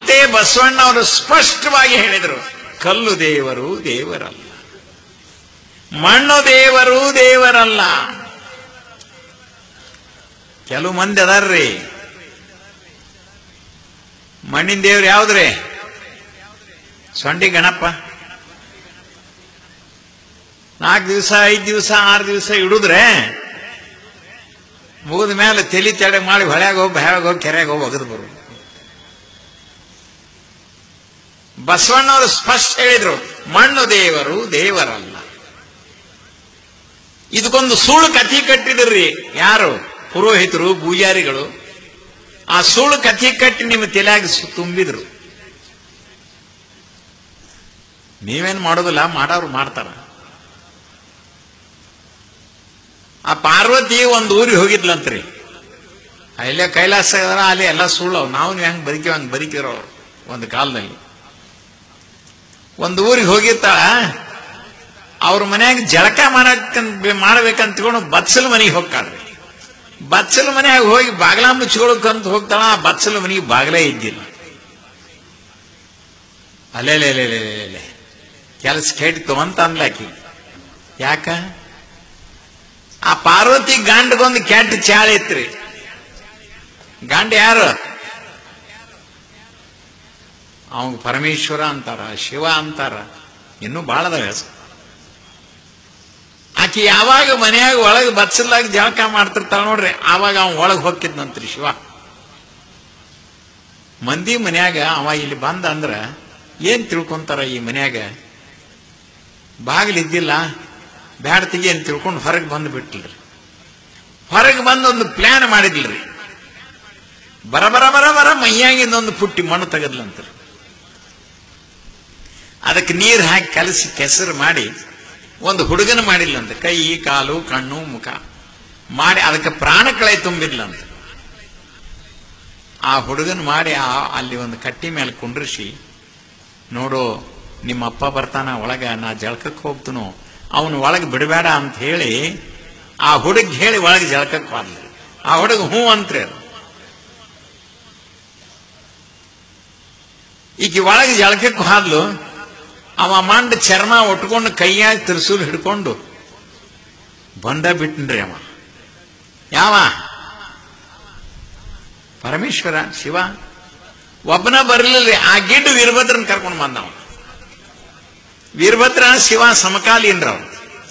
ಮತ್ತೆ ಬಸವಣ್ಣ ಅವರು ಸ್ಪಷ್ಟವಾಗಿ ಹೇಳಿದರು ಕಲ್ಲು ದೇವರು ದೇವರಲ್ಲ ಮಣ್ಣು ದೇವರು ದೇವರಲ್ಲ ಕೆಲವು ಮಂದಿ ಅದಾರ್ರಿ ಮಣ್ಣಿನ ದೇವ್ರು ಯಾವ್ದ್ರಿ ಸೊಂಡಿ ಗಣಪ ನಾಲ್ಕು ದಿವಸ ಐದು ದಿವಸ ಆರು ದಿವಸ ಇಡುದ್ರೆ ಮುಗಿದ ಮೇಲೆ ತಲಿ ತೆಡೆ ಮಾಡಿ ಹೊಳ್ಯಾಗ ಹೋಗಿ ಬ್ಯಾಗ ಹೋಗಿ ಕೆರೆಯಾಗ ಹೋಗಿ ಒಗದು ಬರು ಬಸವಣ್ಣವರು ಸ್ಪಷ್ಟ ಹೇಳಿದ್ರು ಮಣ್ಣು ದೇವರು ದೇವರಲ್ಲ ಇದಕ್ಕೊಂದು ಸುಳ್ಳು ಕಥೆ ಕಟ್ಟಿದ್ರಿ ಯಾರು ಪುರೋಹಿತರು ಪೂಜಾರಿಗಳು ಆ ಸುಳ್ಳು ಕಥೆ ಕಟ್ಟಿ ನಿಮ್ಮ ತಲೆಯಾಗ ಸು- ತುಂಬಿದ್ರು ನೀವೇನ್ ಮಾಡೋದಿಲ್ಲ ಮಾಡೋರು ಮಾಡ್ತಾರ ಆ ಪಾರ್ವತಿ ಒಂದು ಊರಿಗೆ ಹೋಗಿದ್ಲಂತ್ರಿ ಅಲ್ಲೇ ಕೈಲಾಸ ಅದರ ಅಲ್ಲಿ ಎಲ್ಲ ಸುಳ್ಳು ನಾವು ನೀವು ಹೆಂಗ್ ಬದುಕಿವ ಹಂಗ್ ಬದುಕಿರೋ ಒಂದು ಕಾಲದಲ್ಲಿ ಒಂದು ಊರಿಗೆ ಹೋಗಿರ್ತಾಳ ಅವ್ರ ಮನ್ಯಾಗ ಜಳಕ ಮಾಡಕ್ ಮಾಡ್ಬೇಕಂತ ತಿಳ್ಕೊಂಡು ಬತ್ಸಲ್ ಮನೆಗೆ ಹೋಗ್ತಾಳ್ರಿ ಬಚ್ಚಲ ಮನ್ಯಾಗ ಹೋಗಿ ಬಾಗ್ಲ ಮುಚ್ಕೊಳಕಂತ ಹೋಗ್ತಾಳ ಆ ಬಚ್ಚಲ ಮನೆಗೆ ಬಾಗ್ಲೇ ಇದ್ದಿಲ್ಲ ಅಲ್ಲೇ ಕೆಲಸ ಕೆಟ್ಟಿತ್ತು ಅಂತ ಅನ್ಲಾಕಿ ಯಾಕ ಆ ಪಾರ್ವತಿ ಗಂಡಗೊಂದು ಕೆಟ್ಟ ಚಾಳ ಇತ್ರಿ ಗಂಡ ಯಾರು ಅವಂಗ ಪರಮೇಶ್ವರ ಅಂತಾರ ಶಿವ ಅಂತಾರ ಇನ್ನೂ ಬಾಳದ ಹೆಸರು ಆಕಿ ಯಾವಾಗ ಮನ್ಯಾಗ ಒಳಗೆ ಬಚ್ಚಲಾಗ ಜಳಕ ಮಾಡ್ತಿರ್ತಾಳ ನೋಡ್ರಿ ಆವಾಗ ಅವ ಒಳಗೆ ಹೋಗಿದ್ನಂತ್ರಿ ಶಿವ ಮಂದಿ ಮನ್ಯಾಗ ಅವ ಇಲ್ಲಿ ಬಂದ ಅಂದ್ರ ಏನ್ ತಿಳ್ಕೊಂತಾರ ಈ ಮನ್ಯಾಗ ಬಾಗಿಲಿದ್ದಿಲ್ಲ ಬ್ಯಾಡ ತೆಗಿ ಅಂತ ತಿಳ್ಕೊಂಡು ಹೊರಗೆ ಬಂದು ಬಿಟ್ಲ್ರಿ ಹೊರಗೆ ಬಂದು ಒಂದು ಪ್ಲಾನ್ ಮಾಡಿದ್ಲ್ರಿ ಬರ ಬರ ಬರ ಬರ ಮೈಯಾಗಿಂದ ಒಂದು ಪುಟ್ಟಿ ಮಣ್ಣು ತೆಗದ್ಲಂತ್ರಿ ಅದಕ್ಕೆ ನೀರು ಹಾಕಿ ಕಲಸಿ ಕೆಸರು ಮಾಡಿ ಒಂದು ಹುಡುಗನ ಮಾಡಿಲ್ಲಂತ ಕೈ ಕಾಲು ಕಣ್ಣು ಮುಖ ಮಾಡಿ ಅದಕ್ಕೆ ಪ್ರಾಣ ಕಳೆ ತುಂಬಿದ್ಲಂತ ಆ ಹುಡುಗನ ಮಾಡಿ ಆ ಅಲ್ಲಿ ಒಂದು ಕಟ್ಟಿ ಮೇಲೆ ಕುಂಡ್ರಿಸಿ ನೋಡು ನಿಮ್ಮ ಅಪ್ಪ ಬರ್ತಾನ ಒಳಗ ನಾ ಜಳಕಕ್ಕೆ ಹೋಗ್ತನು ಅವನು ಒಳಗೆ ಬಿಡಬೇಡ ಅಂತ ಹೇಳಿ ಆ ಹುಡುಗ ಹೇಳಿ ಒಳಗೆ ಜಳಕಕ್ಕೆ ಹೋದ್ಲು ಆ ಹುಡುಗ ಹ್ಞೂ ಅಂತ್ರಿ ಅದು. ಈಕಿ ಒಳಗೆ ಜಳಕಕ್ಕೆ ಹೋದ್ಲು ಅವ ಮಂಡ ಚರ್ಮ ಒಟ್ಕೊಂಡು ಕೈಯಾಗ ತಿರ್ಸೂಲ್ ಹಿಡ್ಕೊಂಡು ಬಂದ ಬಿಟ್ಟನ್ರಿ ಅವ ಯಾವ ಪರಮೇಶ್ವರ ಶಿವ ಒಬ್ಬನ ಬರ್ಲಿಲ್ರಿ ಆ ಗಿಡ್ಡ ವೀರಭದ್ರನ್ ಕರ್ಕೊಂಡು ಬಂದವ ವೀರಭದ್ರ ಶಿವ ಸಮಕಾಲೀನ್ರ ಅವ್ರು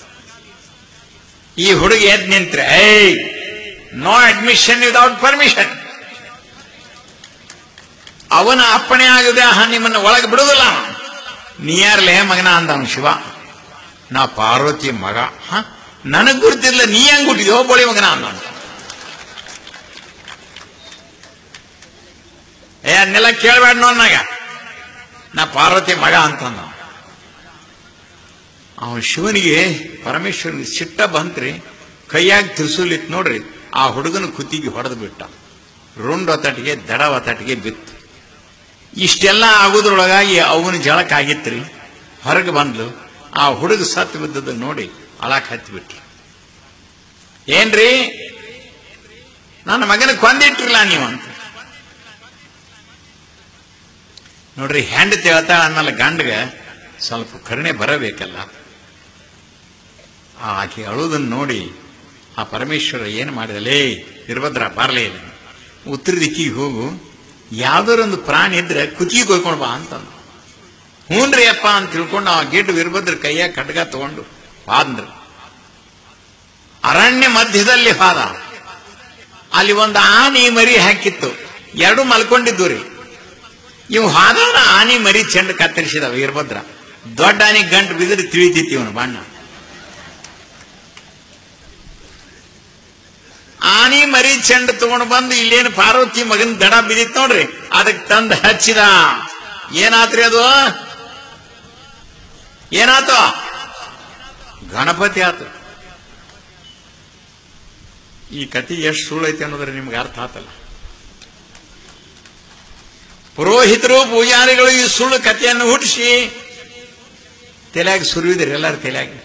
ಈ ಹುಡುಗ ಎದ್ ನಿಂತ್ರೆ ಏಯ್ ನೋ ಅಡ್ಮಿಷನ್ ವಿದೌಟ್ ಪರ್ಮಿಷನ್ ಅವನ ಅಪ್ಪಣೆ ಆಗದೆ ಆಹ ನಿಮ್ಮನ್ನ ಒಳಗೆ ಬಿಡುದಿಲ್ಲ ಅವ. ನೀ ಯಾರ್ಲೇ ಮಗನ ಅಂದ ಅವನು ಶಿವ ನಾ ಪಾರ್ವತಿ ಮಗ ಹ ನನಗ್ ಗುರ್ತಿರ್ಲ ನೀ ಹೆಂಗ್ ಹುಟ್ಟಿದ್ಯೋ ಬೋಳಿ ಮಗನ ಅಂದ ಅವ್ನು. ಏ ಅದನ್ನೆಲ್ಲ ಕೇಳಬೇಡ ನೋಡ್ನಾಗ ನಾ ಪಾರ್ವತಿ ಮಗ ಅಂತಂದ ಅವ. ಅವನು ಶಿವನಿಗೆ ಪರಮೇಶ್ವರನಿಗೆ ಸಿಟ್ಟ ಬಂತ್ರಿ ಕೈಯಾಗ ತಿರ್ಸುಲಿತ್ ನೋಡ್ರಿ ಆ ಹುಡುಗನ ಕುತ್ತಿಗೆ ಹೊಡೆದು ಬಿಟ್ಟ ರುಂಡ್ ಒತ್ತಟಿಗೆ ದಡ ಒತ್ತಟಿಗೆ ಬಿತ್ತು ಇಷ್ಟೆಲ್ಲ ಆಗುದ್ರೊಳಗಾಗಿ ಅವನ ಜಳಕ ಆಗಿತ್ರಿ ಹೊರಗೆ ಬಂದ್ಲು ಆ ಹುಡುಗ ಸತ್ತು ಬಿದ್ದದ ನೋಡಿ ಅಳಕ್ ಹತ್ತಿಬಿಟ್ರು ಏನ್ರಿ ನನ್ನ ಮಗನ ಕೊಂದಿಟ್ರಲ್ಲ ನೀವು ಅಂತ ನೋಡ್ರಿ ಹೆಂಡ್ ಹೇಳ್ತಾಳ ಅನ್ನಲ್ಲ ಗಂಡಗ ಸ್ವಲ್ಪ ಕರುಣೆ ಬರಬೇಕಲ್ಲ ಆ ಆಕೆ ಅಳುವುದನ್ನು ನೋಡಿ ಆ ಪರಮೇಶ್ವರ ಏನು ಮಾಡಿದಲೇ ಇರ್ಭದ್ರ ಬಾರ್ಲೇ ಇಲ್ಲ ಉತ್ತರ ದಿಕ್ಕಿಗೆ ಹೋಗು ಯಾವ್ದಾರೊಂದು ಪ್ರಾಣಿ ಇದ್ರೆ ಕುತ್ತಿಗೆ ಕೊಯ್ಕೊಂಡು ಬಾ ಅಂತಂದ ಹ್ಞೂನ್ರಿ ಅಪ್ಪ ಅಂತ ತಿಳ್ಕೊಂಡು ಆ ಗಿಡ್ಡ ವೀರಭದ್ರ ಕೈಯಾಗ ಖಡ್ಗ ತಗೊಂಡು ಹಾದ್ರು ಅರಣ್ಯ ಮಧ್ಯದಲ್ಲಿ ಹಾದ ಅಲ್ಲಿ ಒಂದು ಆನೆ ಮರಿ ಹಾಕಿತ್ತು ಎರಡು ಮಲ್ಕೊಂಡಿದ್ದು ರೀ ಇವು ಹಾದವನ ಆನೆ ಮರಿ ಚೆಂಡು ಕತ್ತರಿಸಿದ ವೀರಭದ್ರ ದೊಡ್ಡ ಆನೆ ಗಂಟು ಬಿದ್ದರೆ ತಿಳಿತೈತಿ ಇವನು ಬಣ್ಣ ಆನಿ ಮರಿ ಚೆಂಡು ತಗೊಂಡು ಬಂದು ಇಲ್ಲೇನು ಪಾರ್ವತಿ ಮಗನ ದಡ ಬಿದ್ದಿತ್ ನೋಡ್ರಿ ಅದಕ್ಕೆ ತಂದು ಹಚ್ಚಿದ ಏನಾತ್ರಿ ಅದು ಏನಾತು ಗಣಪತಿ ಆತು ಈ ಕತಿ ಎಷ್ಟು ಸುಳ್ಳೈತಿ ಅನ್ನೋದ್ರೆ ನಿಮ್ಗೆ ಅರ್ಥ ಆತಲ್ಲ ಪುರೋಹಿತರು ಪೂಜಾರಿಗಳು ಈ ಸುಳ್ಳು ಕಥೆಯನ್ನು ಹುಟ್ಟಿಸಿ ತಲೆಯಾಗಿ ಸುರಿಯುದ್ರಿ ಎಲ್ಲರ ತಲೆಯಾಗಿ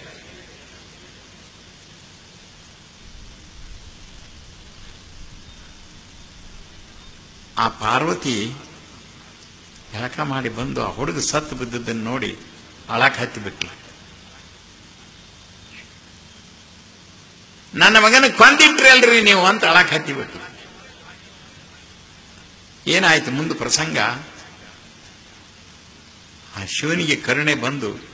ಆ ಪಾರ್ವತಿ ಜಳಕ ಮಾಡಿ ಬಂದು ಆ ಹುಡುಗ ಸತ್ತು ಬಿದ್ದದ್ದನ್ನು ನೋಡಿ ಅಳಕ್ ಹತ್ತಿ ಬಿಟ್ಲ ನನ್ನ ಮಗನ ಕೊಂದಿಟ್ರಿ ಅಲ್ರಿ ನೀವು ಅಂತ ಅಳಕ್ ಹತ್ತಿ ಬಿಟ್ಲ ಏನಾಯ್ತು ಮುಂದೆ ಪ್ರಸಂಗ ಆ ಶಿವನಿಗೆ ಕರುಣೆ ಬಂದು